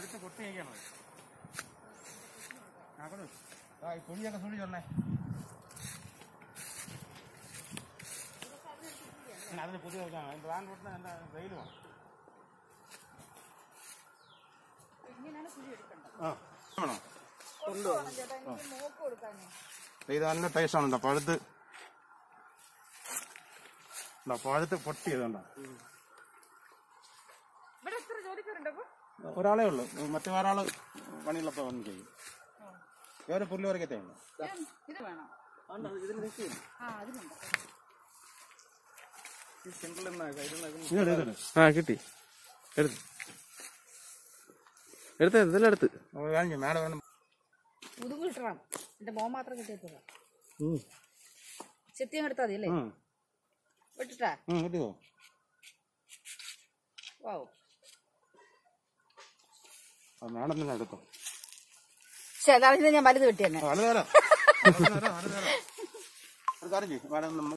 പഴുത്ത് പൊട്ടി നിൽക്കണം ആക്കണു ആ ഈ കുഴിയൊക്കെ സൂക്ഷിച്ചോണ്ടേ അതിന് പുതിയ വെക്കാം പ്ലാൻ പൊട്ടുന്ന എന്താ വെയിൽ വേണം ഇങ്ങനെയാണ് കുഴി എടുക്കേണ്ടത് ആ വേണോ കൊണ്ടുപോകണം ചേട്ടാ എനിക്ക് മോക്ക് കൊടുക്കാനേ ഇത് നല്ല ടേസ്റ്റ് ആണ് പഴുത്ത് എന്താ പഴുത്ത് പൊട്ടിയതുണ്ടോ ഇവിടെ എത്ര ജോലിക്കാരുണ്ട് അപ്പൊ ഒരാളേ ഉള്ളൂ മറ്റു ഒരാള് പണിയുള്ളപ്പോ വന്ന് ചെയ്യും വേറെ പുല്ല് വരക്കത്തേ ഉള്ളൂ ഇത് ഇത് വേണം ആ അതിനുണ്ട് ആ കിട്ടി എടുത്ത് എടുത്ത് ഇതെല്ലാം എടുത്ത് മേഡം വേണം മുതുക് കിട്ടണം എന്റെ മോൻ മാത്രം കിട്ടിയപ്പോഴാ ചെത്തിയും എടുത്താൽ മതി അല്ലേ വിട്ടിട്ടാ കിട്ടിയോ വാവ് മേഡം തന്നെ എടുത്തോ പക്ഷെ അതാണ് ഞാൻ വലുത് വെട്ടി തന്നെ അത് തരാം അത് തരാം അത് തരാം ഒരു കാര്യം ചെയ്യും മേഡം നമ്മൾ